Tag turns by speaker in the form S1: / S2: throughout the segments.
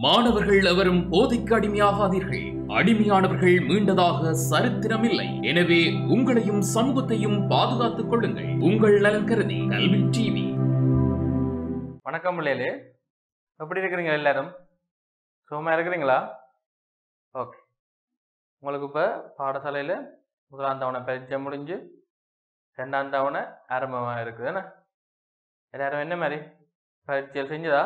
S1: மாணவர்கள் எவரும் போதைக்கு அடிமையாகாதீர்கள் அடிமையானவர்கள் மீண்டதாக சரித்திரமில்லை எனவே உங்களையும் சமூகத்தையும் பாதுகாத்துக் கொள்ளுங்கள் உங்கள் நலன் கருதி கல்வி டிவி
S2: வணக்கம் பிள்ளைகளே எப்படி இருக்கிறீங்க எல்லாரும் சுகமா இருக்கிறீங்களா ஓகே உங்களுக்கு இப்போ பாடசாலையில் முதலாம் தவணை பரீட்சை முடிஞ்சு ரெண்டாம் தவணை ஆரம்பமாக இருக்குது என்ன எல்லாரும் என்ன மாதிரி பரீட்சையில் செஞ்சதா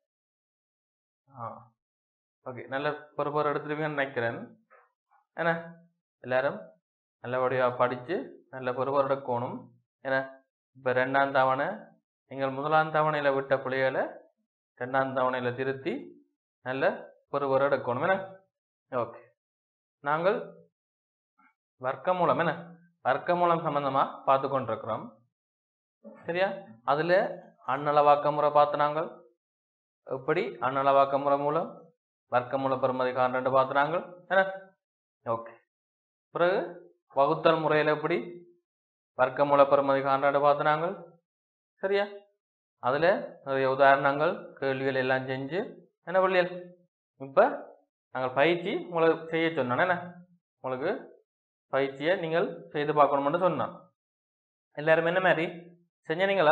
S2: ஆ ஓகே நல்ல பொறுப்போர் எடுத்துருவீங்கன்னு நினைக்கிறேன் என்ன எல்லாரும் நல்லபடியாக படித்து நல்ல பொறுப்போர் எடுக்கணும் ஏன்னா இப்போ ரெண்டாம் தவணை நீங்கள் முதலாம் தவணையில் விட்ட பிள்ளைகளை ரெண்டாம் தவணையில் திருத்தி நல்ல பொறுப்போர் எடுக்கணும் என்ன ஓகே நாங்கள் வர்க்கமூலம் என்ன வர்க்கமூலம் சம்பந்தமாக பார்த்து கொண்டிருக்கிறோம் சரியா அதில் அன்னளவாக்க முறை பார்த்து நாங்கள் எப்படி அன்னளவாக்க முறை மூலம் வர்க்கமூல பெருமதி காண்றண்டு பார்த்து நாங்கள் என்ன ஓகே பிறகு வகுத்தல் முறையில் எப்படி வர்க்கமூல பெருமதி காண்றண்டு பார்த்து நாங்கள் சரியா அதில் நிறைய உதாரணங்கள் கேள்விகள் எல்லாம் செஞ்சு என்ன பிள்ளைகள் இப்போ நாங்கள் பயிற்சி உங்களுக்கு செய்ய சொன்னோம் என்ன உங்களுக்கு பயிற்சியை நீங்கள் செய்து பார்க்கணும்னு சொன்னோம் எல்லாரும் என்ன மாதிரி செஞ்சனீங்களா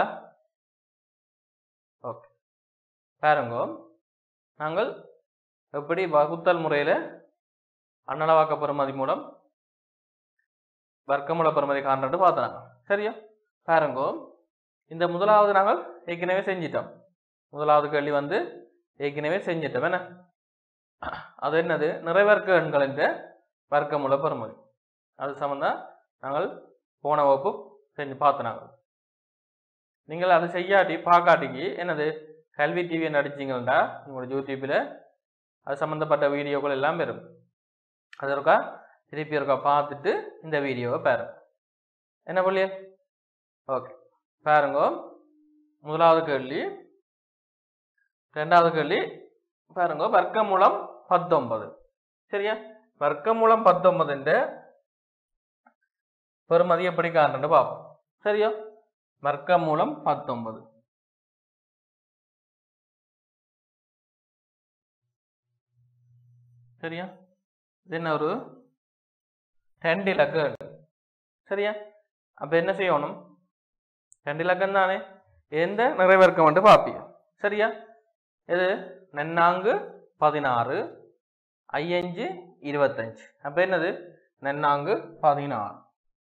S2: ஓகே பாருங்க நாங்கள் எப்படி வகுத்தல் முறையில் அன்னளவாக்க பெறுமதி மூலம் வர்க்கமூல பெறுமதி காண்றது பார்த்தாங்க சரியா பாருங்க இந்த முதலாவது நாங்கள் ஏற்கனவே செஞ்சிட்டோம் முதலாவது கேள்வி வந்து ஏற்கனவே செஞ்சிட்டோம் என்ன அது என்னது நிறைவர்க்க எண்கள் என்ற வர்க்கமூல பெறுமதி அது சம்பந்தம் நாங்கள் போன வகுப்பு செஞ்சு பார்த்து நாங்கள் நீங்கள் அதை செய்யாட்டி பார்க்காட்டிக்கு என்னது கல்வி டிவியை நடிச்சிங்கன்னா உங்களோட யூடியூப்பில் அது சம்மந்தப்பட்ட வீடியோக்கள் எல்லாம் வரும் அது இருக்கா திருப்பி இருக்கா பார்த்துட்டு இந்த வீடியோவை பாருங்க என்ன புள்ளிய ஓகே பாருங்க முதலாவது கேள்வி ரெண்டாவது கேள்வி பாருங்க வர்க்கமூலம் பத்தொன்பது சரியா வர்க்கமூலம் பத்தொன்பதுன்ற பெருமதி எப்படி காண்றன்னு பார்ப்போம் சரியா வர்க்கமூலம் பத்தொன்பது சரியா இது என்ன ஒரு ரெண்டு இலக்க எண். சரியா அப்ப என்ன செய்யணும் ரெண்டு இலக்கம் தானே எந்த நிறைவேற்கம் வந்து பார்ப்பீங்க சரியா இது நன்னாங்கு பதினாறு ஐயஞ்சு இருபத்தஞ்சு அப்ப என்னது நன்னாங்கு பதினாறு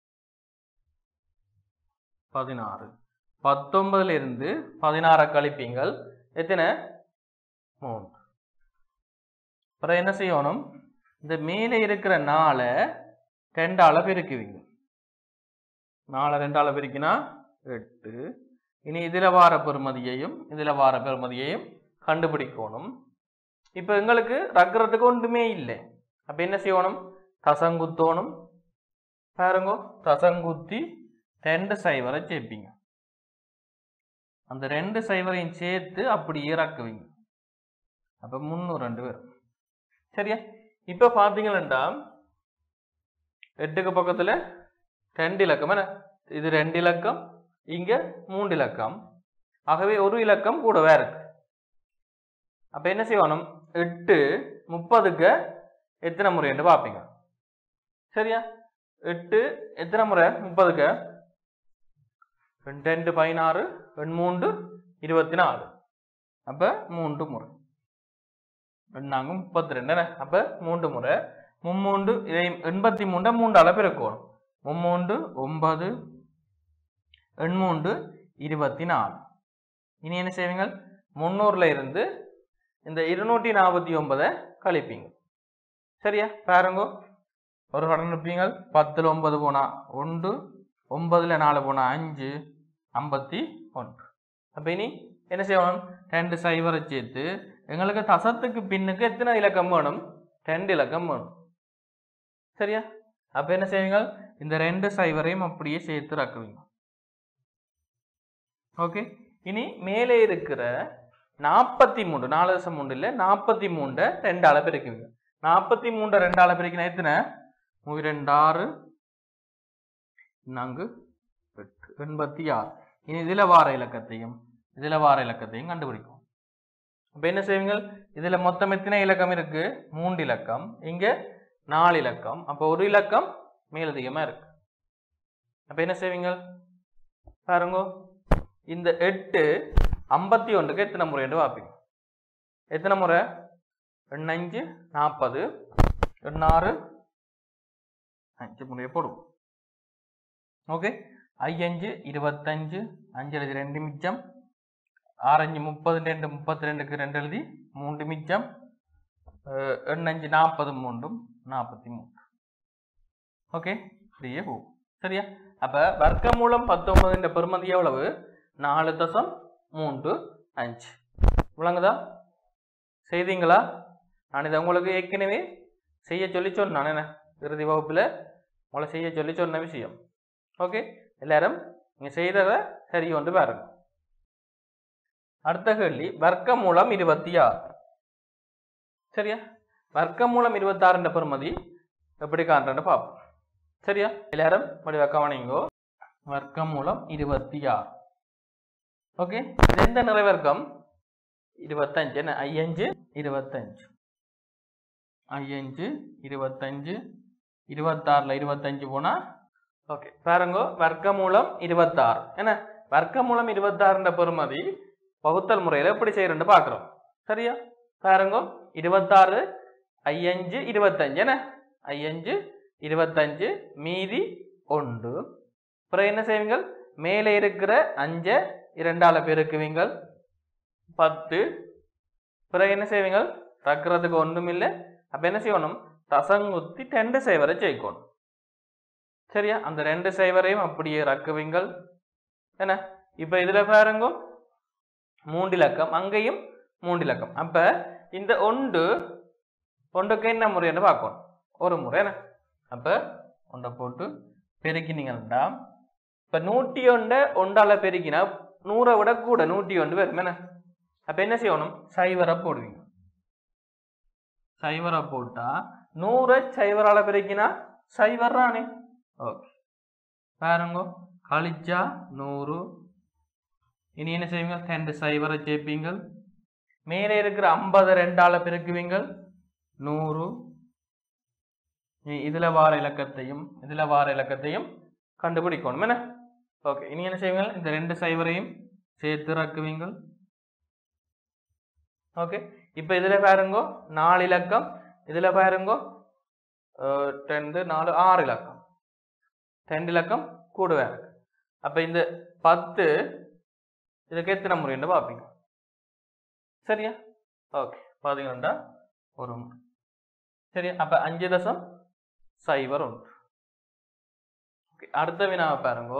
S2: பதினாறு பத்தொன்பதுல இருந்து பதினாறை கழிப்பீங்கள் எத்தனை மூணு அப்புறம் என்ன செய்யணும் இந்த மேலே இருக்கிற நாளை ரெண்டால பெருக்குவீங்க நாளை ரெண்டால பெருக்கினா எட்டு இனி இதில் வார பெறுமதியையும் இதில் வார பெறுமதியையும் கண்டுபிடிக்கணும் இப்போ எங்களுக்கு ரக்கிறதுக்கு ஒன்றுமே இல்லை அப்போ என்ன செய்யணும் தசங்குத்தோணும் பாருங்க தசங்குத்தி ரெண்டு சைவரை சேர்ப்பீங்க அந்த ரெண்டு சைவரையும் சேர்த்து அப்படியே இறக்குவீங்க அப்போ முந்நூறு ரெண்டு பேர் சரியா இப்போ பார்த்தீங்கன்னா எட்டுக்கு பக்கத்தில் ரெண்டு இலக்கம் என்ன இது ரெண்டு இலக்கம் இங்க மூன்று இலக்கம் ஆகவே ஒரு இலக்கம் கூடவே இருக்கு அப்ப என்ன செய்யணும் எட்டு முப்பதுக்கு எத்தனை முறை என்று பார்ப்பீங்க சரியா எட்டு எத்தனை முறை முப்பதுக்கு ரெண்டு ரெண்டு பதினாறு ரெண்டு மூன்று இருபத்தி நாலு அப்ப மூன்று முறை ரெண்டாங்க முப்பத்தி ரெண்டு அப்ப மூன்று முறை மும்மூன்று இதை எண்பத்தி மூன்று மூன்று அளவு இருக்கணும் மும்மூன்று ஒன்பது எண்மூன்று இருபத்தி நாலு இனி என்ன செய்வீங்க முந்நூறுல இருந்து இந்த இருநூற்றி நாற்பத்தி ஒன்பதை கழிப்பீங்க சரியா பாருங்க ஒரு கடன் இருப்பீங்க பத்துல ஒன்பது போனா ஒன்று ஒன்பதுல நாலு போனா அஞ்சு ஐம்பத்தி ஒன்று அப்ப இனி என்ன செய்யணும் ரெண்டு சைவரை சேர்த்து எங்களுக்கு தசத்துக்கு பின்னுக்கு எத்தனை இலக்கம் வேணும் ரெண்டு இலக்கம் வேணும் சரியா அப்ப என்ன செய்வீங்க இந்த ரெண்டு சைவரையும் அப்படியே சேர்த்து ரக்குவீங்க ஓகே இனி மேலே இருக்கிற நாற்பத்தி மூன்று நாலு தசம் மூன்று இல்லை நாற்பத்தி மூன்றை ரெண்டு அளவு பிரிக்குவீங்க நாற்பத்தி மூன்றை ரெண்டு அளவு பிரிக்கணும் எத்தனை மூவி ரெண்டு ஆறு நான்கு எட்டு எண்பத்தி ஆறு இனி இதில் வார இலக்கத்தையும் இதில் வார இலக்கத்தையும் கண்டுபிடிக்கும் அப்போ என்ன செய்வீங்க இதில் மொத்தம் எத்தனை இலக்கம் இருக்கு மூன்று இலக்கம் இங்கே நாலு இலக்கம் அப்போ ஒரு இலக்கம் மேலதிகமாக இருக்கு அப்போ என்ன செய்வீங்க பாருங்க இந்த எட்டு ஐம்பத்தி ஒன்றுக்கு எத்தனை முறை என்று பார்ப்பீங்க எத்தனை முறை எண்ணஞ்சு நாற்பது எண்ணாறு அஞ்சு முறையை போடுவோம் ஓகே ஐயஞ்சு இருபத்தஞ்சு அஞ்சு எழுதி ரெண்டு மிச்சம் ஆரஞ்சு முப்பது ரெண்டு முப்பத்தி ரெண்டுக்கு ரெண்டு எழுதி மூன்று மிச்சம் அஹ், எண்ணஞ்சு நாற்பது மூன்றும் நாற்பத்தி மூன்று ஓகே இப்படியே போகும் சரியா அப்ப வர்க்கமூலம் பத்தொன்பதுன்ற பெருமதி எவ்வளவு நாலு தசம் மூன்று அஞ்சு விளங்குதா செய்தீங்களா நான் இதை உங்களுக்கு ஏற்கனவே செய்ய சொல்லி சொன்னேன் என்ன இறுதி வகுப்பில் உங்களை செய்ய சொல்லி சொன்ன விஷயம் ஓகே எல்லாரும் நீங்கள் செய்ததை சரி கொண்டு பாருங்க அடுத்த கேள்வி வர்க்கமூலம் இருபத்தி ஆறு சரியா வர்க்கமூலம் இருபத்தாறுன்ற பெருமதி எப்படி காண்றன்னு பார்ப்போம் சரியா எல்லாரும் வடிவ கவனிங்கோ வர்க்கமூலம் இருபத்தி ஆறு ஓகே இது எந்த நிறைவர்க்கம் இருபத்தஞ்சு என்ன ஐயஞ்சு இருபத்தஞ்சு ஐயஞ்சு இருபத்தஞ்சு இருபத்தாறுல இருபத்தஞ்சு போனா ஓகே பாருங்க வர்க்கமூலம் இருபத்தாறு என்ன வர்க்கமூலம் இருபத்தாறுன்ற பெருமதி வகுத்தல் முறையில் எப்படி செய்யறேன்னு பார்க்குறோம் சரியா பாருங்க இருபத்தாறு ஐயஞ்சு இருபத்தஞ்சு என்ன ஐயஞ்சு இருபத்தஞ்சு மீதி ஒன்று அப்புறம் என்ன செய்வீங்கள் மேலே இருக்கிற அஞ்சை இரண்டால பெருக்குவீங்கள் பத்து பிறகு என்ன செய்வீங்க ரக்கிறதுக்கு ஒன்றும் இல்லை அப்போ என்ன செய்யணும் தசங்குத்தி ரெண்டு சைவரை ஜெயிக்கணும் சரியா அந்த ரெண்டு சைவரையும் அப்படியே ரக்குவீங்கள் என்ன இப்போ இதில் பாருங்க மூண்டிலக்கம் அங்கேயும் மூண்டிலக்கம் அப்போ இந்த ஒன்று ஒன்றுக்கு என்ன முறைன்னு பார்க்கணும் ஒரு முறை என்ன அப்போ ஒன்றை போட்டு பெருக்கினீங்கன்னா இப்போ நூற்றி ஒன்றை ஒன்றால பெருக்கினா நூறை விட கூட நூற்றி ஒன்று வரும் என்ன அப்போ என்ன செய்யணும் சைவரை போடுவீங்க சைவரை போட்டா நூறை சைவரால பெருக்கினா சைவர் தானே ஓகே பாருங்க கழிச்சா நூறு இனி என்ன செய்வீங்க ரெண்டு சைவரை சேர்ப்பீங்க மேலே இருக்கிற ஐம்பது ரெண்டால பெருக்குவீங்கள் நூறு இனி இதுல வார இலக்கத்தையும் இதுல வார இலக்கத்தையும் கண்டுபிடிக்கணும் என்ன ஓகே இனி என்ன செய்வீங்க இந்த ரெண்டு சைவரையும் சேர்த்து ரக்குவீங்கள் ஓகே இப்போ இதில் பாருங்கோ நாலு இலக்கம் இதில் பாருங்கோ அஹ், ரெண்டு நாலு ஆறு இலக்கம் ரெண்டு இலக்கம் கூடுவே இருக்கு அப்போ இந்த பத்து இதுக்கு எத்தனை முறைன்னு பார்ப்பீங்க சரியா ஓகே பார்த்தீங்கன்னா ஒரு முறை சரியா அப்போ அஞ்சு தசம் சைபர் ஒன்று ஓகே அடுத்த வினாவை பாருங்கோ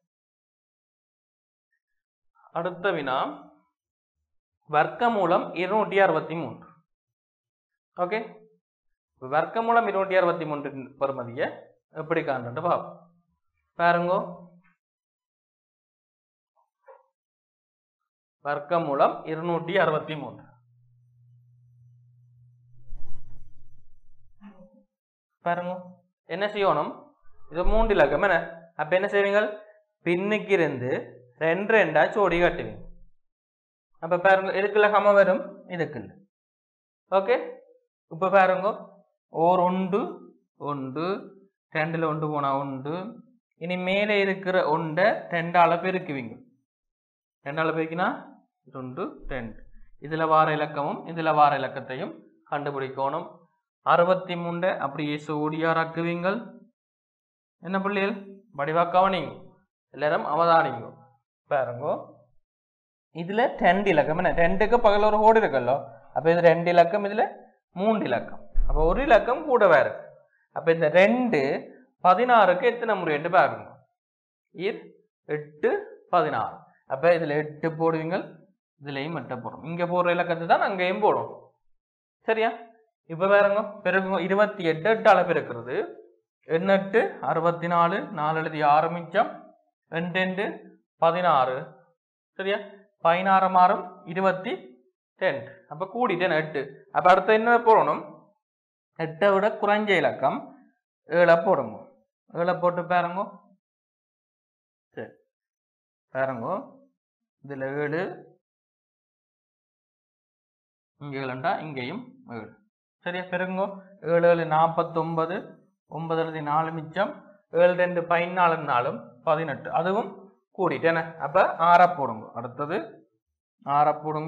S2: அடுத்த வினா வர்க்கமூலம் இருநூற்றி அறுபத்தி மூன்று ஓகே வர்க்கமூலம் இருநூற்றி அறுபத்தி மூன்று பெறுமதியை எப்படி காண்றது பார்ப்போம் பாருங்கோ வர்க்கமூலம் இருநூற்றி அறுபத்தி மூன்று பாருங்க என்ன செய்யணும் இது மூன்று இலக்கம் என்ன அப்ப என்ன செய்வீங்க பின்னுக்கு இருந்து ரெண்டு ரெண்டா சோடி கட்டுவீங்க அப்ப பாருங்க எதுக்குள்ள சம வரும் இதுக்குள்ள ஓகே இப்ப பாருங்க ஓர் ஒன்று ஒன்று ரெண்டுல ஒன்று போனா ஒன்று இனி மேலே இருக்கிற ஒன்றை ரெண்டால பெருக்குவீங்க ரெண்டால பெருக்கினா ரெண்டு ரெண்டு இதுல வார இலக்கமும் இதுல வார இலக்கத்தையும் கண்டுபிடிக்கணும் அறுபத்தி மூண்டை அப்படியே சோடியாராக்குவீங்கள் என்ன பிள்ளைகள் வடிவா கவனிங்க எல்லாரும் அவதானிங்க பாருங்க இதுல ரெண்டு இலக்கம் என்ன ரெண்டுக்கு பகல ஒரு கோடு இருக்குல்லோ அப்ப இது ரெண்டு இலக்கம் இதுல மூன்று இலக்கம் அப்ப ஒரு இலக்கம் கூடவே இருக்கு அப்ப இந்த ரெண்டு பதினாறுக்கு எத்தனை முறைன்னு பாருங்க இர் எட்டு பதினாறு அப்ப இதுல எட்டு போடுவீங்க இதுலயும் எட்டு போடும் இங்க போடுற இலக்கத்தை தான் அங்கேயும் போடும் சரியா இப்ப பாருங்க பிறகு இருபத்தி எட்டு எட்டால பிறக்கிறது எண்ணெட்டு அறுபத்தி நாலு நாலு எழுதி ஆறு மிச்சம் ரெண்டு ரெண்டு பதினாறு சரியா பதினாறு மாறும் இருபத்தி ரெண்டு அப்ப கூடிட்டேன் எட்டு அப்ப அடுத்து என்ன போடணும் எட்டை விட குறைஞ்ச இலக்கம் ஏழை போடுங்க ஏழை போட்டு பாருங்க சரி பாருங்க இதுல ஏழு இங்கே ஏழுண்டா இங்கேயும் ஏழு சரியா பெருங்கோ ஏழு ஏழு நாற்பத்தொன்பது ஒன்பது எழுதி நாலு மிச்சம் ஏழு ரெண்டு பதினாலு நாலும் பதினெட்டு அதுவும் கூடிட்டேன அப்ப ஆறா போடுங்க அடுத்தது ஆறா போடுங்க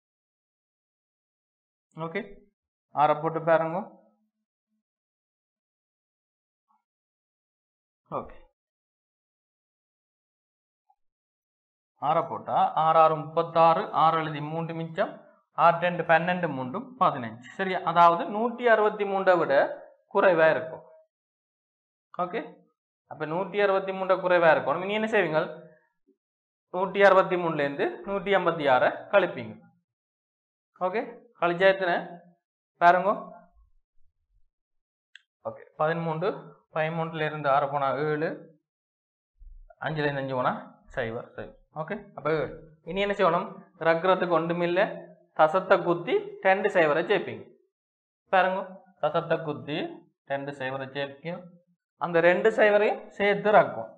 S2: ஓகே ஆற போட்டு பாருங்க ஓகே ஆற போட்டா ஆறு ஆறு முப்பத்தாறு ஆறு எழுதி மூன்று மிச்சம் ஆறு ரெண்டு பன்னெண்டு மூன்றும் பதினஞ்சு சரியா அதாவது நூற்றி அறுபத்தி மூன்றை விட குறைவா இருக்கும் ஓகே அப்ப நூற்றி அறுபத்தி மூன்றை குறைவா இருக்கும் நீங்க என்ன செய்வீங்க நூற்றி அறுபத்தி மூணுலேருந்து நூற்றி ஐம்பத்தி ஆறை கழிப்பீங்க ஓகே கழிச்சா எத்தனை பாருங்க ஓகே பதிமூன்று பதிமூன்றுல இருந்து ஆறு போனா ஏழு அஞ்சுல இருந்து அஞ்சு போனா சைவர் சைவர் ஓகே அப்போ ஏழு இனி என்ன செய்யணும் ரக்கிறதுக்கு ஒன்றுமில்லை தசத்தை குத்தி ரெண்டு சைவரை சேர்ப்பீங்க பாருங்க தசத்தை குத்தி ரெண்டு சைவரை சேர்ப்பீங்க அந்த ரெண்டு சைவரையும் சேர்த்து ரக்கும்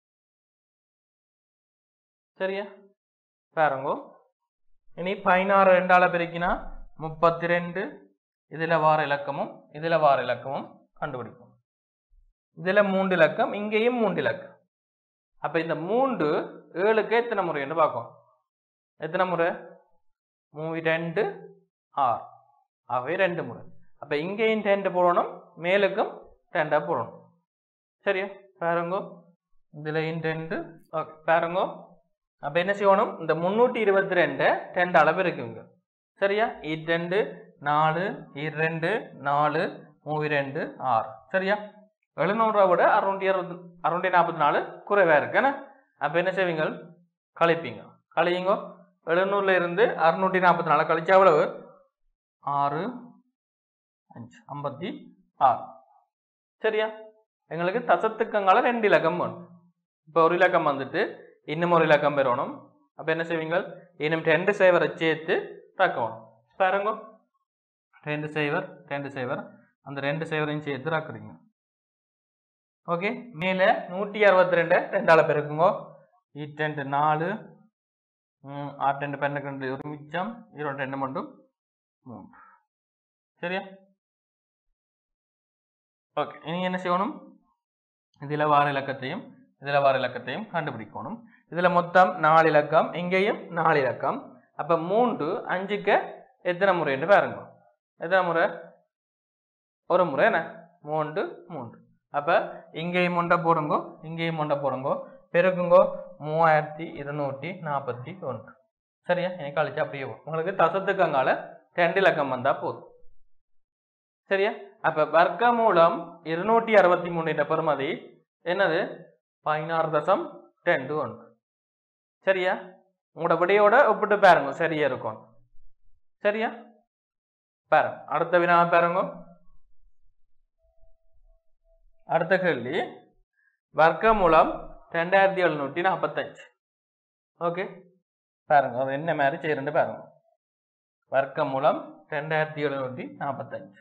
S2: சரியா பாருங்க இனி பதினாறு ரெண்டால பெருக்கினா முப்பத்தி ரெண்டு இதுல வார இலக்கமும் இதுல வார இலக்கமும் கண்டுபிடிக்கும் இதுல மூன்று இலக்கம் இங்கேயும் மூன்று இலக்கம் அப்ப இந்த மூன்று ஏழுக்கு எத்தனை முறைன்னு பார்க்கும் எத்தனை முறை மூவி ரெண்டு ஆறு ஆகவே ரெண்டு முறை அப்ப இங்கேயும் ரெண்டு போடணும் மேலுக்கும் ரெண்டா போடணும் சரியா பாருங்க இதுலயும் ரெண்டு ஓகே பாருங்க அப்ப என்ன செய்யணும் இந்த முன்னூற்றி இருபத்தி ரெண்டு ரெண்டு அளவு இருக்குங்க சரியா இரண்டு நாலு இரண்டு நாலு மூவி ரெண்டு ஆறு சரியா எழுநூறுவா விட அறுநூற்றி அறுபது அறுநூற்றி நாற்பத்தி நாலு குறைவா இருக்குன்னு அப்ப என்ன செய்வீங்க கழிப்பீங்க கழியுங்க எழுநூறுல இருந்து அறுநூற்றி நாற்பத்தி நாலு கழிச்சா எவ்வளவு ஆறு அஞ்சு ஐம்பத்தி ஆறு சரியா எங்களுக்கு தசத்துக்கங்கால ரெண்டு இலக்கம் வேணும் இப்போ ஒரு இலக்கம் வந்துட்டு இன்னும் ஒரு இலக்கம் பெறணும் அப்போ என்ன செய்வீங்க இன்னும் ரெண்டு சைவரை சேர்த்து ரக்கணும் பாருங்க ரெண்டு சைவர் ரெண்டு சைவர் அந்த ரெண்டு சைவரையும் சேர்த்து ரக்குறீங்க ஓகே மேலே நூற்றி அறுபத்தி ரெண்டு ரெண்டால பெருக்குங்க இட்டு ரெண்டு நாலு ம், ஆறு ரெண்டு பன்னெண்டு ஒரு மிச்சம் இருபத்தி ரெண்டு மட்டும் மூன்று சரியா ஓகே இனி என்ன செய்யணும் இதில் வார இலக்கத்தையும் இதில் வார இலக்கத்தையும் கண்டுபிடிக்கணும் இதில் மொத்தம் நாலு இலக்கம் இங்கேயும் நாலு இலக்கம் அப்போ மூன்று அஞ்சுக்கு எத்தனை முறைன்னு பாருங்க எத்தனை முறை ஒரு முறை என்ன மூன்று மூன்று அப்போ இங்கேயும் முண்டை போடுங்கோ இங்கேயும் முண்டை போடுங்கோ பெருக்குங்கோ மூவாயிரத்தி இருநூற்றி நாற்பத்தி ஒன்று சரியா எனக்கு கழிச்சு அப்படியே வரும். உங்களுக்கு தசத்துக்கு அங்கால ரெண்டு இலக்கம் வந்தா போதும் சரியா அப்ப வர்க்க மூலம் இருநூற்றி அறுபத்தி மூணு என்ற பெறுமதி என்னது பதினாறு தசம் ரெண்டு ஒன்று சரியா உங்களோட விடையோட ஒப்பிட்டு பாருங்க சரியா இருக்கும் சரியா பாருங்க அடுத்த வினா பாருங்க அடுத்த கேள்வி வர்க்க மூலம் ரெண்டாயிரத்தி எழுநூற்றி நாற்பத்தஞ்சு ஓகே பாருங்க அது என்ன மாதிரி செய்யறேன்னு பாருங்க வர்க்க மூலம் ரெண்டாயிரத்தி எழுநூற்றி நாற்பத்தஞ்சு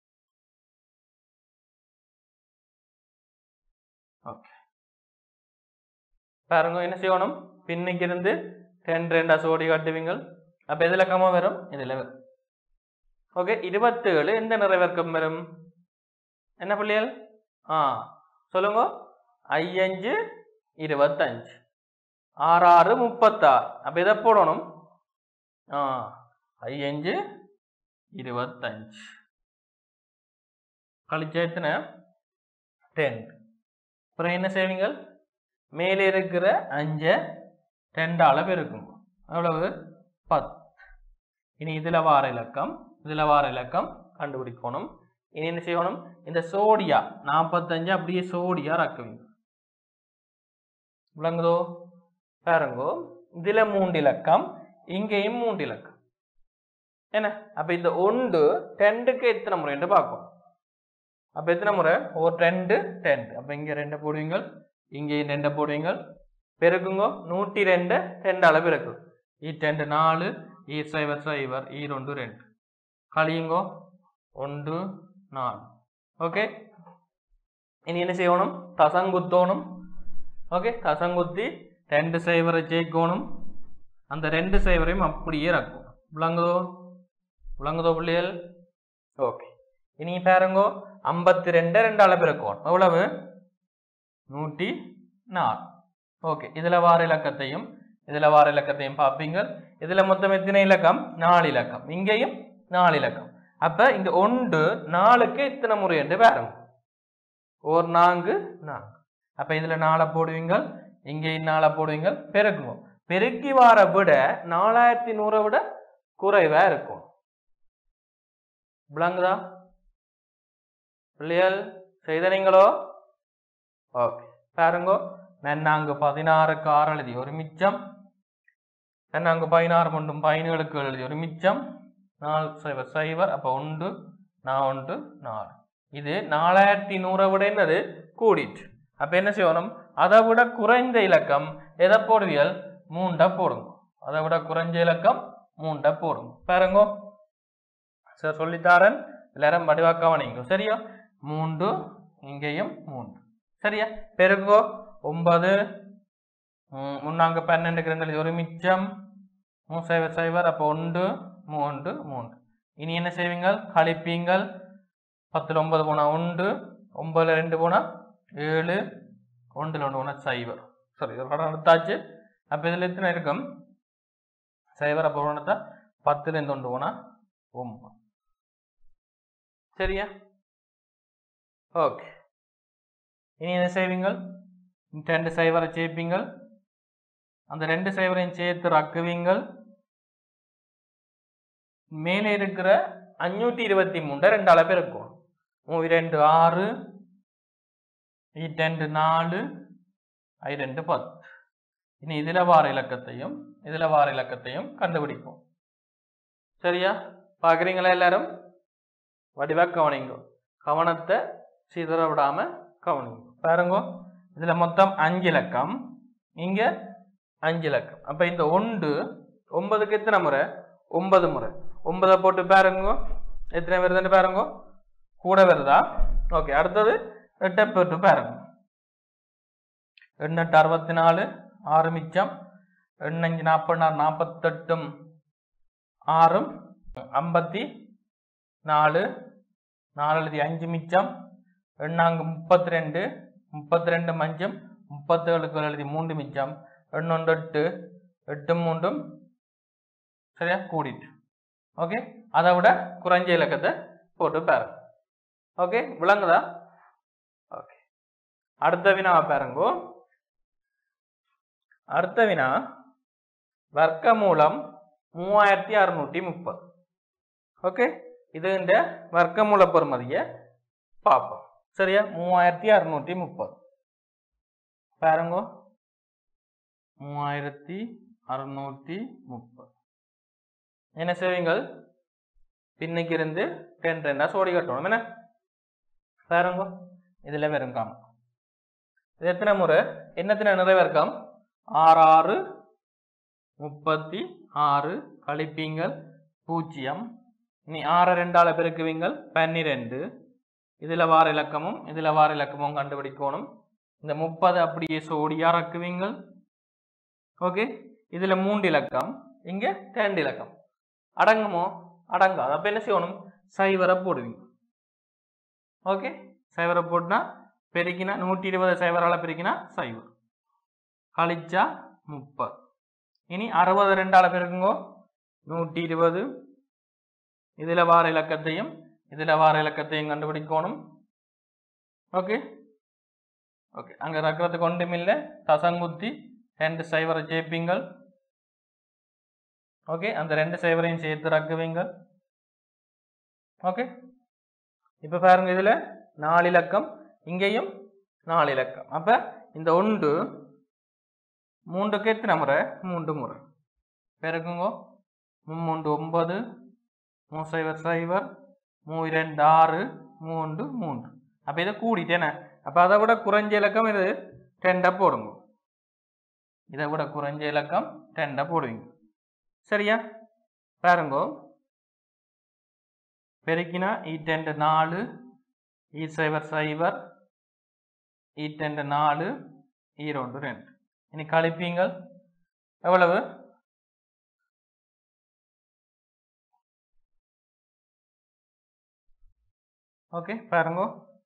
S2: ஓகே பாருங்க என்ன செய்யணும் பின்னுக்கு இருந்து ரெண்டு ரெண்டா சோடி காட்டுவீங்க அப்ப எதுல கம வரும் இதுல வரும் ஓகே இருபத்தேழு எந்த நிறைவர்க்கம் வரும் என்ன பிள்ளைகள் ஆ சொல்லுங்க ஐயஞ்சு இருபத்தஞ்சு ஆறு ஆறு முப்பத்தாறு அப்ப இதை போடணும் ஆ ஐயஞ்சு இருபத்தஞ்சு கழிச்சா எத்தனை டென் அப்புறம் என்ன செய்வீங்க மேலே இருக்கிற அஞ்சை ரெண்டால பெருக்கும் எவ்வளவு பத்து இனி இதுல வார இலக்கம் இதுல வார இலக்கம் கண்டுபிடிக்கணும் இனி என்ன செய்யணும் இந்த சோடியா நாற்பத்தஞ்சு அப்படியே சோடியா ரக்குவீங்க விளங்குதோ பாருங்கோ இதுல மூன்று இலக்கம் இங்கேயும் மூன்று இலக்கம் என்ன அப்ப இந்த ஒன்று ரெண்டுக்கு எத்தனை முறை என்று பார்ப்போம் அப்ப எத்தனை முறை ஒரு ரெண்டு ரெண்டு அப்ப இங்க ரெண்டு போடுவீங்க இங்கேயும் ரெண்டு போடுவீங்க பெருக்குங்க நூற்றி ரெண்டு ரெண்டு அளவு இருக்கு ஈ ரெண்டு நாலு ஈ சைவர் சைவர் ஈ ரெண்டு ரெண்டு கழியுங்கோ ஒன்று நாலு ஓகே இனி என்ன செய்யணும் தசங்குத்தோணும் ஓகே தசங்குத்தி ரெண்டு சைவரை ஜெயிக்கணும் அந்த ரெண்டு சைவரையும் அப்படியே ரக்கும் விளங்குதோ விளங்குதோ பிள்ளைகள் ஓகே இனி பாருங்கோ ஐம்பத்தி ரெண்டு ரெண்டால பிறக்கும் எவ்வளவு நூற்றி நாலு ஓகே இதுல வார இலக்கத்தையும் இதுல வார இலக்கத்தையும் பார்ப்பீங்க இதுல மொத்தம் எத்தனை இலக்கம் நாலு இலக்கம் இங்கேயும் நாலு இலக்கம் அப்ப இந்த ஒன்று நாலுக்கு இத்தனை முறை என்று பாருங்க ஒரு நான்கு நான்கு அப்ப இதுல நாளை போடுவீங்க இங்கேயும் நாளை போடுவீங்க பெருக்குவோம் பெருக்கி வார விட நாலாயிரத்தி நூறை விட குறைவா இருக்கும் விளங்குதா பிள்ளைகள் செய்தனீங்களோ ஓகே பாருங்கோ நன்னாங்கு பதினாறுக்கு ஆறு எழுதி ஒரு மிச்சம் நன்னாங்கு பதினாறு கொண்டும் பதினேழுக்கு எழுதி ஒரு மிச்சம் நாலு சைவர் சைவர் அப்போ ஒன்று நான் ஒன்று நாலு இது நாலாயிரத்தி நூறை விட என்னது கூடிட்டு அப்ப என்ன செய்யணும் அதை விட குறைந்த இலக்கம் எதை போடுவியல் மூண்டை போடுங்க அதை விட குறைஞ்ச இலக்கம் மூண்டை போடுங்க பாருங்கோ சார் சொல்லித்தாரன் எல்லாரும் வடிவாக்கவனிங்க சரியா மூன்று இங்கேயும் மூன்று சரியா பெருங்கோ ஒன்பது ம், முன்னாங்க பன்னெண்டுக்கு ரெண்டு எழுதி ஒரு மிச்சம் மூணு சைவர் சைவர் அப்போ ஒன்று மூன்று மூன்று இனி என்ன செய்வீங்க கழிப்பீங்கள் பத்தில் ஒன்பது போனால் ஒன்று ஒன்பதுல ரெண்டு போனால் ஏழு ஒன்றில் ஒன்று போனால் சைவர் சரி இது படம் எடுத்தாச்சு அப்போ இதில் எத்தனை இருக்கும் சைவர் அப்போ ஒன்று பத்துலேருந்து ஒன்று போனால் ஒன்பது சரியா ஓகே இனி என்ன செய்வீங்கள் இந்த ரெண்டு சைவரை சேர்ப்பீங்கள் அந்த ரெண்டு சைவரையும் சேர்த்து ரக்குவீங்கள் மேலே இருக்கிற அஞ்சூற்றி இருபத்தி மூன்று ரெண்டு அளவு இருக்கும் மூவி ரெண்டு ஆறு ரெண்டு நாலு ஐ ரெண்டு பத்து இனி இதுல வார இலக்கத்தையும் இதுல வார இலக்கத்தையும் கண்டுபிடிப்போம் சரியா பாக்குறீங்களா எல்லாரும் வடிவா கவனிங்க கவனத்தை சிதற விடாம கவனிங்க பாருங்க இதுல மொத்தம் அஞ்சு இலக்கம் இங்க அஞ்சு இலக்கம் அப்ப இந்த ஒன்று ஒன்பதுக்கு எத்தனை முறை ஒன்பது முறை ஒன்பதை போட்டு பாருங்க எத்தனை வருதுன்னு பாருங்க கூட வருதா ஓகே அடுத்தது எட்டை போட்டு பாருங்க எண்ணெட்டு அறுபத்தி நாலு ஆறு மிச்சம் எண்ணஞ்சு நாற்பது நாலு நாற்பத்தெட்டும் ஆறும் ஐம்பத்தி நாலு நாலு எழுதி அஞ்சு மிச்சம் எண்ணாங்கு முப்பத்தி ரெண்டு முப்பத்தி ரெண்டு மஞ்சம் முப்பத்தேழுக்கு எழுதி மூன்று மிச்சம் எண்ணொன்று எட்டு எட்டு மூன்றும் சரியா கூடிட்டு ஓகே அதை விட குறைஞ்ச இலக்கத்தை போட்டு பாருங்க ஓகே விளங்குதா ஓகே அடுத்த வினாவை பாருங்கோ அடுத்த வினா வர்க்க மூலம் மூவாயிரத்தி அறுநூற்றி முப்பது ஓகே இது இந்த வர்க்கமூல பெறுமதியை பார்ப்போம் சரியா மூவாயிரத்தி அறுநூற்றி முப்பது பாருங்க மூவாயிரத்தி அறுநூற்றி முப்பது என்ன செய்வீங்கள் பின்னுக்கு இருந்து டென் ரெண்டா சோடி கட்டணும் என்ன பாருங்க இதுல வெறும் காம் இது எத்தனை முறை என்னத்தின நிறைவேற்கம் ஆறு ஆறு முப்பத்தி ஆறு கழிப்பீங்கள் பூஜ்ஜியம் இனி ஆறு ரெண்டால பெருக்குவீங்கள் பன்னிரெண்டு இதுல வார இலக்கமும் இதுல வார இலக்கமும் கண்டுபிடிக்கணும் இந்த முப்பது அப்படியே சோடியா இறக்குவீங்கள் ஓகே இதுல மூன்று இலக்கம் இங்க ரெண்டு இலக்கம் அடங்குமோ அடங்காது அப்ப என்ன செய்யணும் சைவரை போடுவீங்க ஓகே சைவரை போட்டுனா பெருக்கினா நூற்றி இருபது சைவரால பெருக்கினா சைவர் கழிச்சா முப்பது இனி அறுபது ரெண்டால பெருக்குங்கோ நூற்றி இருபது இதுல வார இலக்கத்தையும் இதுல வார இலக்கத்தையும் கண்டுபிடிக்கணும் ஓகே ஓகே அங்க ரக்கிறதுக்கு ஒன்றும் இல்லை தசங்குத்தி ரெண்டு சைவரை சேர்ப்பீங்கள் ஓகே அந்த ரெண்டு சைவரையும் சேர்த்து ரக்குவீங்கள் ஓகே இப்ப பாருங்க இதுல நாலு இலக்கம் இங்கேயும் நாலு இலக்கம் அப்ப இந்த ஒன்று மூன்றுக்கு எத்தனை முறை மூன்று முறை பெருக்குங்கோ மூன்று ஒன்பது மூ சைவர் சைவர் மூ இரண்டு ஆறு மூன்று மூன்று அப்ப இதை கூடிட்டேனே அப்ப அதை விட குறைஞ்ச இலக்கம் இது ரெண்டை போடுங்க இதை விட குறைஞ்ச இலக்கம் ரெண்டை போடுவீங்க சரியா பாருங்கோ பெருக்கினா ஈட்டெண்டு நாலு ஈ சைவர் சைவர் ஈட்டெண்டு நாலு ஈரோண்டு ரெண்டு இனி கழிப்பீங்கள் எவ்வளவு ஓகே பாருங்க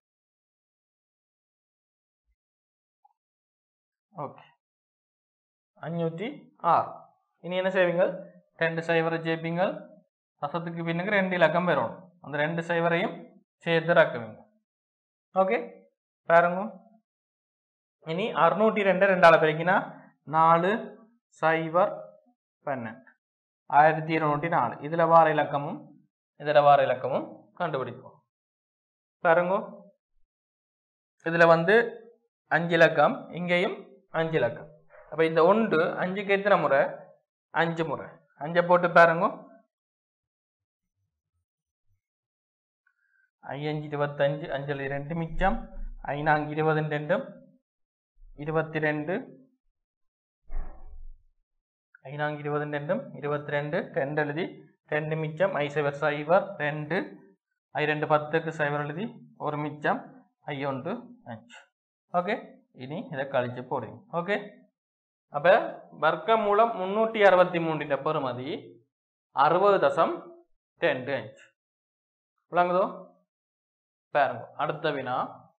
S2: ஓகே அஞ்சூற்றி ஆறு இனி என்ன செய்வீங்க ரெண்டு சைவரை ஜெயிப்பீங்க ரசத்துக்கு பின்னுக்கு ரெண்டு இலக்கம் பெறணும் அந்த ரெண்டு சைவரையும் சேர்த்து ரக்குவீங்க ஓகே பாருங்க இனி அறுநூற்றி ரெண்டு ரெண்டால் பெருக்கினா நாலு சைவர் பன்னெண்டு ஆயிரத்தி இருநூற்றி நாலு இதில் வார இலக்கமும் இதில் வார இலக்கமும் கண்டுபிடிப்போம் பாருங்க இதில் வந்து அஞ்சு இலக்கம் இங்கேயும் அஞ்சு இலக்கம் அப்போ இந்த ஒன்று அஞ்சுக்கு எத்தனை முறை அஞ்சு முறை அஞ்சை போட்டு பாருங்க ஐயஞ்சு இருபத்தஞ்சு அஞ்சல் ரெண்டு மிச்சம் ஐநாங்க இருபது ரெண்டும் இருபத்தி ரெண்டு ஐநாங்க இருபது ரெண்டும் இருபத்தி ரெண்டு ரெண்டு எழுதி ரெண்டு மிச்சம் ஐ சைவர் சைவர் ரெண்டு ஐ ரெண்டு பத்துக்கு சைவர் எழுதி ஒரு மிச்சம் ஐ ஒன்று அஞ்சு ஓகே இனி இதை கழிச்சு போடுங்க ஓகே அப்போ வர்க்க மூலம் முந்நூற்றி அறுபத்தி மூன்றின் பெறுமதி அறுபது தசம் ரெண்டு அஞ்சு விளங்குதோ பாருங்க அடுத்த வினா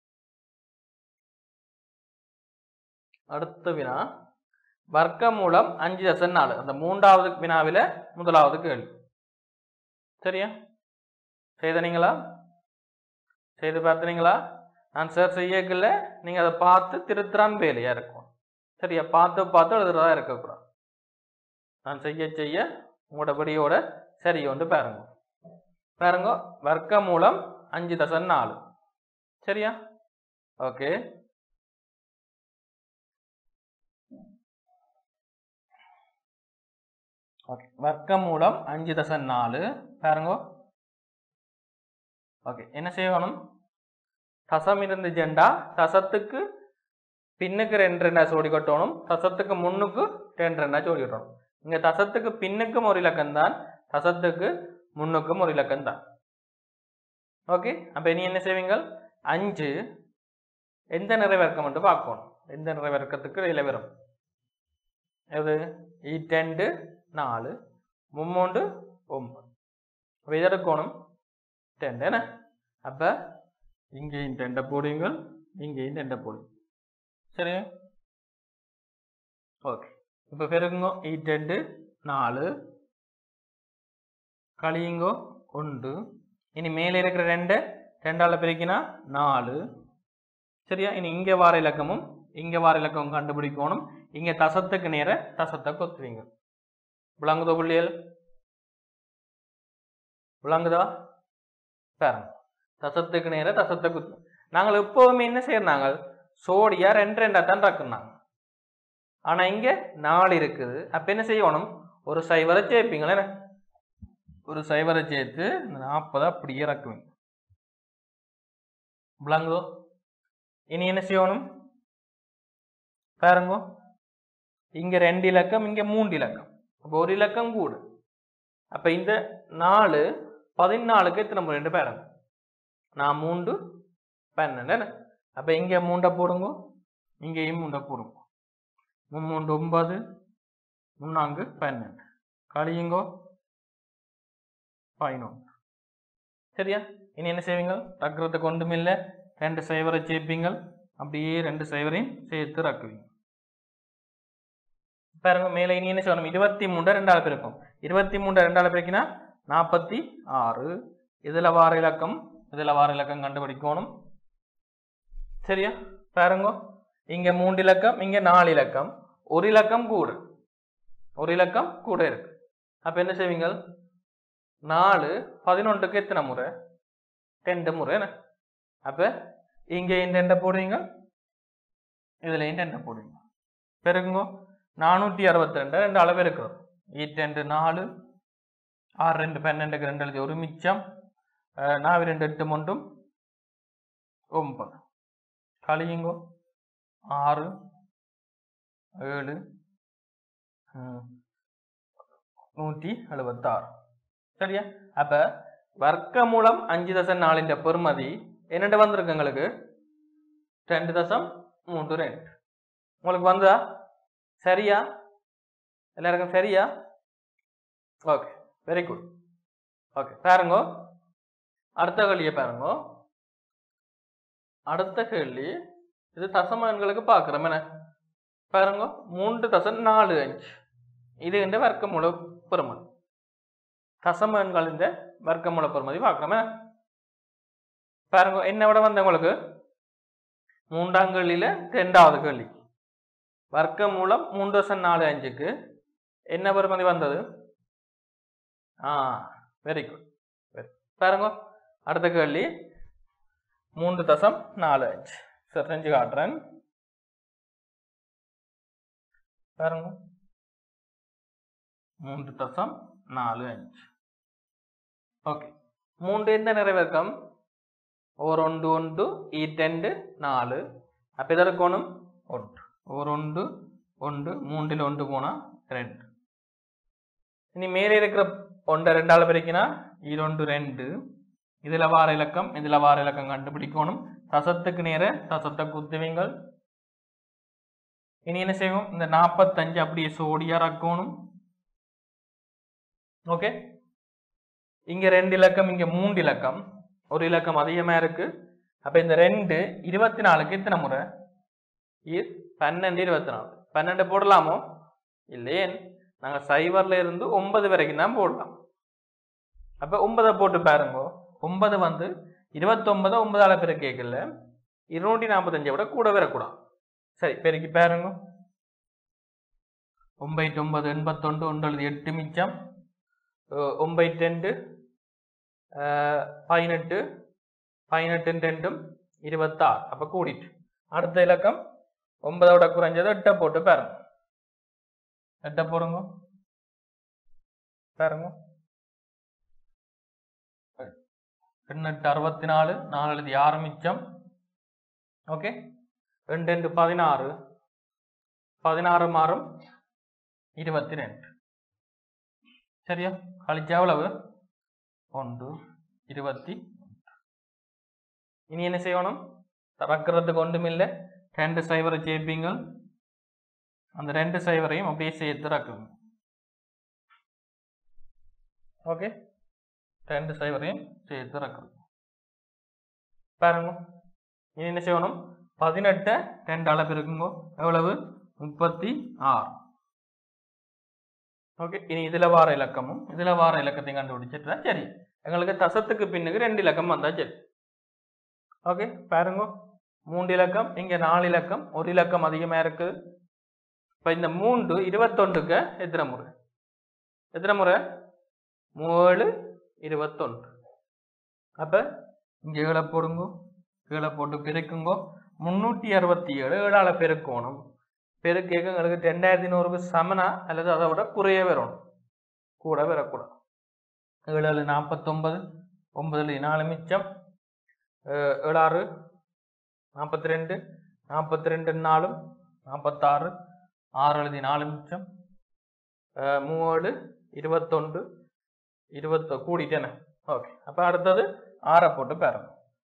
S2: அடுத்த வினா வர்க்க மூலம் அஞ்சு தசம் நாலு அந்த மூன்றாவது வினாவில் முதலாவது கேள்வி சரியா செய்தனீங்களா செய்து பார்த்தனீங்களா நான் சார் செய்யக்கல நீங்கள் அதை பார்த்து திருத்துறான் வேலையாக இருக்கும் சரியா பார்த்து பார்த்து எழுதுறதா இருக்கக்கூடாது நான் செய்ய செய்ய உங்களோட படியோட சரி ஒன்று பாருங்க பாருங்க வர்க்க மூலம் அஞ்சு தசம் நாலு சரியா ஓகே ஓகே வர்க்க மூலம் அஞ்சு தசம் நாலு பாருங்க ஓகே என்ன செய்யணும் தசம் இருந்து ஜெண்டா தசத்துக்கு பின்னுக்கு ரெண்டு ரெண்டா ஜோடி கட்டணும் தசத்துக்கு முன்னுக்கு ரெண்டு ரெண்டா ஜோடி கட்டணும் இங்க தசத்துக்கு பின்னுக்கும் ஒரு இலக்கம் தான் தசத்துக்கு முன்னுக்கும் ஒரு இலக்கம் தான் ஓகே அப்ப இனி என்ன செய்வீங்க அஞ்சு எந்த நிறைவேற்கம் மட்டும் பார்க்கணும் எந்த நிறைவேற்கத்துக்கு இதில் வரும் எது ஈட்டெண்டு நாலு மும்மூண்டு ஒன்பது அப்போ இதை எடுக்கணும் டெண்டு என்ன அப்போ இங்கேயும் டெண்டை போடுவீங்க இங்கேயும் டெண்டை போடுவீங்க சரி ஓகே இப்போ பெருங்குங்க ஈட்டெண்டு நாலு கழியுங்கோ ஒன்று இனி மேலே இருக்கிற ரெண்டு ரெண்டால பிரிக்கினா நாலு சரியா இனி இங்கே வார இலக்கமும் இங்கே வார இலக்கமும் கண்டுபிடிக்கணும் இங்கே தசத்துக்கு நேர தசத்தை கொத்துவீங்க விளங்குதோ புள்ளியல் விளங்குதா பாருங்க தசத்துக்கு நேர தசத்தை குத்து நாங்கள் எப்போவுமே என்ன செய்யறாங்க சோடியா ரெண்டு ரெண்டா தான் ரக்குனாங்க ஆனா இங்க நாலு இருக்குது அப்ப என்ன செய்யணும் ஒரு சைவரை சேர்ப்பீங்களே ஒரு சைவரை சேர்த்து நாற்பதை அப்படியே ரக்குவீங்க விளங்குதோ இனி என்ன செய்யணும் பாருங்க இங்க ரெண்டு இலக்கம் இங்க மூன்று இலக்கம் அப்போ ஒரு இலக்கம் கூடு அப்ப இந்த நாலு பதினாலுக்கு எத்தனை முறை ரெண்டு பாருங்க நான் மூன்று பன்னெண்டு என்ன? அப்ப இங்க மூண்டை போடுங்க இங்கேயும் மூண்டை போடுங்க மும்மூன்று ஒன்பது முன்னாங்கு பன்னெண்டு கழியுங்கோ பதினொன்று சரியா இனி என்ன செய்வீங்க ரக்கிறதுக்கு ஒன்றுமில்லை ரெண்டு சைவரை சேர்ப்பீங்க அப்படியே ரெண்டு சைவரையும் சேர்த்து ரக்குவீங்க பாருங்க மேலே இனி என்ன சொல்லணும் இருபத்தி மூன்று ரெண்டாவது பிறக்கும் இருபத்தி மூன்று ரெண்டாவது பிறக்கினா நாற்பத்தி ஆறு இதுல வார இலக்கம் இதுல வார இலக்கம் கண்டுபிடிக்கணும் சரியா பாருங்க இங்க மூன்று இலக்கம் இங்க நாலு இலக்கம் ஒரு இலக்கம் கூட ஒரு இலக்கம் கூட இருக்கு அப்ப என்ன செய்வீங்க நாலு பதினொன்றுக்கு எத்தனை முறை ரெண்டு முறை என்ன அப்ப இங்க ரெண்டை போடுவீங்க இதுல ரெண்டை போடுவீங்க பெருக்குங்க நானூற்றி அறுபத்தி ரெண்டு ரெண்டு அளவு இருக்கிறோம் ஈட்டு ரெண்டு நாலு ஆறு ரெண்டு பன்னெண்டுக்கு ரெண்டு எழுதி ஒரு மிச்சம் அஹ், நாலு ரெண்டு எட்டு மூன்றும் ஒன்பது கழியுங்கோ ஆறு ஏழு ம், நூற்றி எழுபத்தாறு சரியா அப்ப வர்க்க மூலம் அஞ்சு தசம் நாலின் பெருமதி என்னென்ன வந்திருக்கு எங்களுக்கு ரெண்டு தசம் மூன்று ரெண்டு உங்களுக்கு வந்ததா சரியா எல்லாருக்கும் சரியா ஓகே வெரி குட் ஓகே பாருங்க அடுத்த கழியை பாருங்க அடுத்த கேள்வி இது தசம எண்களுக்கு பார்க்குறோம் என்ன பாருங்க மூன்று தசம் நாலு அஞ்சு இது இந்த வர்க்கமூல பெருமதி தசம எண்கள் இந்த வர்க்கமூல பெருமதி பார்க்குறோம் என்ன பாருங்க என்ன விட வந்தவங்களுக்கு மூன்றாம் கேள்வியில ரெண்டாவது கேள்வி வர்க்கமூலம் மூன்று தசம் நாலு அஞ்சுக்கு என்ன பெருமதி வந்தது ஆ வெரி குட் பாருங்க அடுத்த கேள்வி மூன்று தசம் நாலு அஞ்சு சரி செஞ்சு காட்டுறேன் பாருங்க மூன்று தசம் நாலு அஞ்சு ஓகே மூன்று எந்த நிறைவேற்கம் ஒரு ஒன்று ஒன்று ஈட்டெண்டு நாலு அப்போ இதற்கோணும் ஒன்று ஒரு ஒன்று ஒன்று மூன்றில் ஒன்று போனால் ரெண்டு இனி மேலே இருக்கிற ஒன்றை ரெண்டால் பிரிக்கினா இரொண்டு ரெண்டு இதில் வார இலக்கம் இதில் வார இலக்கம் கண்டுபிடிக்கணும் தசத்துக்கு நேர தசத்தை குத்துவீங்கள் இனி என்ன செய்வோம் இந்த நாற்பத்தஞ்சு அப்படியே சோடியா ரக்கணும் ஓகே இங்க ரெண்டு இலக்கம் இங்க மூன்று இலக்கம் ஒரு இலக்கம் அதிகமா இருக்கு அப்ப இந்த ரெண்டு இருபத்தி நாலுக்கு எத்தனை முறை இ- பன்னெண்டு இருபத்தி நாலு பன்னெண்டு போடலாமோ இல்லையே நாங்க சைவர்ல இருந்து ஒன்பது வரைக்கும் தான் போடலாம் அப்ப ஒன்பதை போட்டு பாருங்க ஒன்பது வந்து இருபத்தொன்பது ஒன்பதால பேர் கேட்கல இருநூற்றி நாற்பத்தஞ்சை விட கூட வரக்கூடாது சரி பெருக்கி பாருங்க ஒன்பது ஒன்பது எண்பத்தொண்டு ஒன்பது எட்டு மிச்சம் அஹ் ஒன்பது ரெண்டு அஹ் பதினெட்டு பதினெட்டு ரெண்டும் இருபத்தாறு அப்போ கூடிட்டு அடுத்த இலக்கம் ஒன்பதோட குறைஞ்சது எட்டை போட்டு பாருங்க எட்டை போடுங்க பாருங்க எண்ணெட்டு அறுபத்தி நாலு நாலு எழுதி ஆறு மிச்சம் ஓகே ரெண்டு ரெண்டு பதினாறு பதினாறு மாறும் இருபத்தி ரெண்டு சரியா கழிச்சா எவ்வளவு ஒன்று இருபத்தி இனி என்ன செய்யணும் திறக்கிறதுக்கு ஒன்றுமில்லை ரெண்டு சைவரை சேர்ப்பீங்கள் அந்த ரெண்டு சைவரையும் அப்படியே சேர்த்து ரக்குங்க ஓகே ரெண்டு சைவரையும் சேர்த்து ரக்குறது பாருங்க இனி என்ன செய்யணும் பதினெட்டை ரெண்டு அளவு இருக்குங்கோ எவ்வளவு முப்பத்தி ஆறு ஓகே இனி இதுல வார இலக்கமும் இதுல வார இலக்கத்தையும் கண்டுபிடிச்சிட்டா சரி எங்களுக்கு தசத்துக்கு பின்னுக்கு ரெண்டு இலக்கம் வந்தா சரி ஓகே பாருங்க மூன்று இலக்கம் இங்க நாலு இலக்கம் ஒரு இலக்கம் அதிகமா இருக்கு இப்ப இந்த மூன்று இருபத்தொன்றுக்கு எத்தனை முறை எத்தனை முறை மூணு இருபத்தொன்று அப்ப இங்க கீழே போடுங்க கீழே போட்டு பெருக்குங்கோ முன்னூற்றி அறுபத்தி ஏழு ஏழால பெருக்கணும் பெருக்கேக்கு எங்களுக்கு ரெண்டாயிரத்தி நூறுக்கு சமனா அல்லது அதை விட குறைய வரணும் கூட வரக்கூடாது ஏழு ஏழு நாற்பத்தொன்பது ஒன்பதுல நாலு மிச்சம் ஏ- ஏழாறு நாற்பத்தி ரெண்டு நாற்பத்தி ரெண்டு நாலும் நாற்பத்தாறு ஆறு எழுதி நாலு மிச்சம் அஹ் மூணு இருபத்தொன்று இருபத்தொ கூடிட்டேனே ஓகே அப்போ அடுத்தது ஆறை போட்டு பாருங்க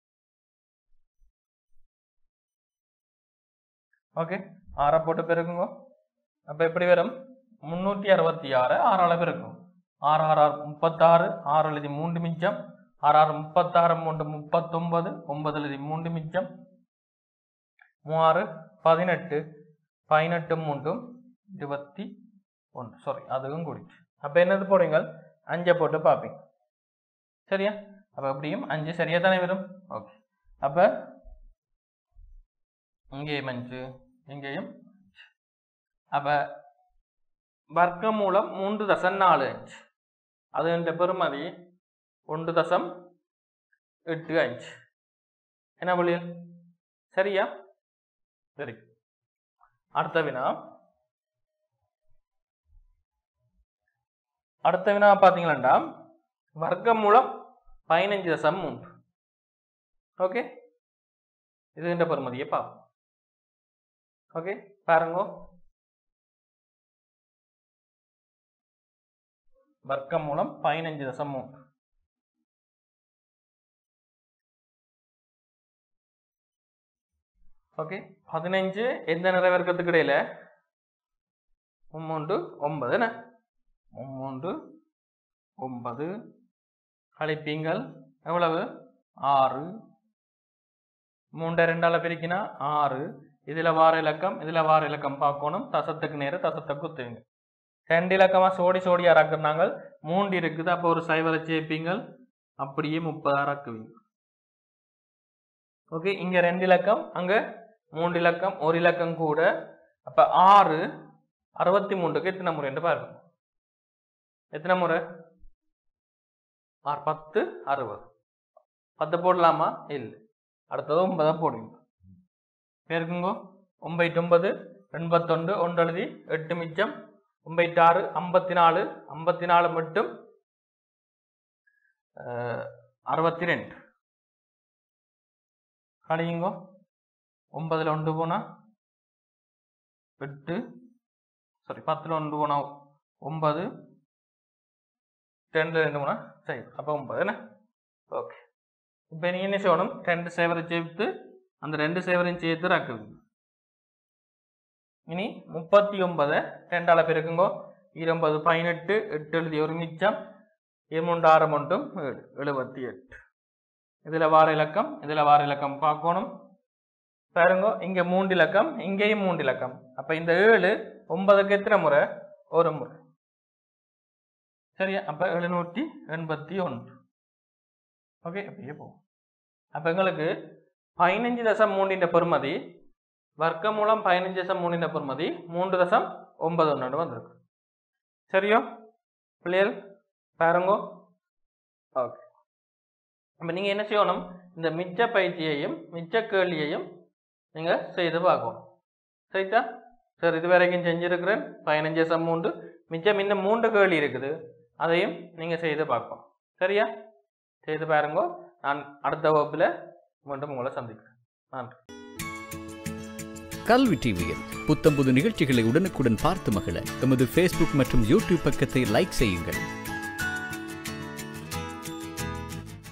S2: ஓகே ஆறை போட்டு பெருக்குங்க அப்போ எப்படி வரும் முந்நூற்றி அறுபத்தி ஆறு ஆறால பெருக்கும் ஆறு ஆறு ஆறு முப்பத்தாறு ஆறு எழுதி மூன்று மிச்சம் ஆறு ஆறு முப்பத்தாறு மூன்று முப்பத்தொன்பது ஒன்பது எழுதி மூன்று மிச்சம் மூவாறு பதினெட்டு பதினெட்டு மூன்றும் இருபத்தி ஒன்று சாரி அதுவும் கூடிச்சு அப்போ என்னது போடுங்க அஞ்சை போட்டு பார்ப்பீங்க சரியா அப்போ எப்படியும் அஞ்சு சரியா தானே வரும் ஓகே அப்போ இங்கேயும் அஞ்சு இங்கேயும் அஞ்சு. அப்ப வர்க்கம் மூலம் மூன்று தசம் நாலு அஞ்சு அது என்ற பெருமதி ஒன்று தசம் எட்டு அஞ்சு என்ன புள்ளியல் சரியா சரி அடுத்த வினா அடுத்த வினா பார்த்தீங்களா வர்க்கம் மூலம் பதினஞ்சு தசம் மூன்று ஓகே இது என்ற பெருமதியை பார்ப்போம் ஓகே பாருங்க வர்க்கம் மூலம் பதினஞ்சு தசம் மூன்று ஓகே பதினஞ்சு எந்த நிறைவேற்கத்துக்கு இடையில மும்மூன்று ஒன்பது என்ன மும்மூன்று ஒன்பது கழிப்பீங்கள் எவ்வளவு ஆறு மூண்டை ரெண்டால பிரிக்கினா ஆறு இதுல வார இலக்கம் இதுல வார இலக்கம் பார்க்கணும் தசத்துக்கு நேர தசத்தை குத்துவீங்க ரெண்டு இலக்கமா சோடி சோடியா இறக்குறாங்க மூண்டு இருக்குது அப்போ ஒரு சைவரை சேர்ப்பீங்கள் அப்படியே முப்பதா இறக்குவீங்க ஓகே இங்க ரெண்டு இலக்கம் அங்க மூன்று இலக்கம் ஒரு இலக்கம் கூட அப்ப ஆறு அறுபத்தி மூன்றுக்கு எத்தனை முறை என்று பாருங்க எத்தனை முறை ஆறு பத்து அறுபது பத்து போடலாமா இல்லை அடுத்தது ஒன்பதை போடுவீங்க பேருக்குங்கோ ஒன்பது ஒன்பது எண்பத்தொன்று ஒன்று எழுதி எட்டு மிச்சம் ஒன்பது ஆறு ஐம்பத்தி நாலு ஐம்பத்தி நாலு மட்டும் அஹ், அறுபத்தி ரெண்டு கழியுங்கோ ஒன்பதுல ஒன்று போனா எட்டு சாரி பத்துல ஒன்று போனா ஒன்பது ரெண்டு ரெண்டு போனா சரி அப்போ ஒன்பது என்ன ஓகே இப்போ நீ என்ன செய்யணும் ரெண்டு சேவரை சேர்த்து அந்த ரெண்டு சேவரையும் சேர்த்து ரக்குவீங்க இனி முப்பத்தி ஒன்பதை ரெண்டால பெருக்குங்கோ இருபது பதினெட்டு எட்டு எழுதி ஒரு மிச்சம் இருமூன்று ஆறு மட்டும் ஏழு எழுபத்தி எட்டு இதில் வார இலக்கம் இதில் வார இலக்கம் பார்க்கணும் பாருங்க இங்க மூன்று இலக்கம் இங்கேயும் மூன்று இலக்கம் அப்ப இந்த ஏழு ஒன்பதுக்கு எத்தனை முறை ஒரு முறை சரியா அப்ப எழுநூற்றி எண்பத்தி ஒன்று ஓகே அப்படியே போகும் அப்ப எங்களுக்கு பதினஞ்சு தசம் மூணின் பெருமதி வர்க்க மூலம் பதினஞ்சு தசம் மூணின் பெருமதி மூன்று தசம் ஒன்பது ஒன்று வந்திருக்கு சரியோ பிள்ளைகள் பாருங்கோ ஓகே அப்ப நீங்க என்ன செய்யணும் இந்த மிச்ச பயிற்சியையும் மிச்ச கேள்வியையும் நீங்க செய்து பார்க்கணும் சரிட்டா சார் இது வரைக்கும் செஞ்சிருக்கிறேன் பதினஞ்சு தசம் மூன்று மிச்சம் இன்னும் மூன்று கேள்வி இருக்குது அதையும் நீங்க செய்து பார்க்கணும் சரியா செய்து பாருங்க நான் அடுத்த வகுப்புல மீண்டும் உங்களை சந்திக்கிறேன் நன்றி
S3: கல்வி டிவியில் புத்தம்புது நிகழ்ச்சிகளை உடனுக்குடன் பார்த்து மகிழ எமது ஃபேஸ்புக் மற்றும் யூடியூப் பக்கத்தை லைக் செய்யுங்கள்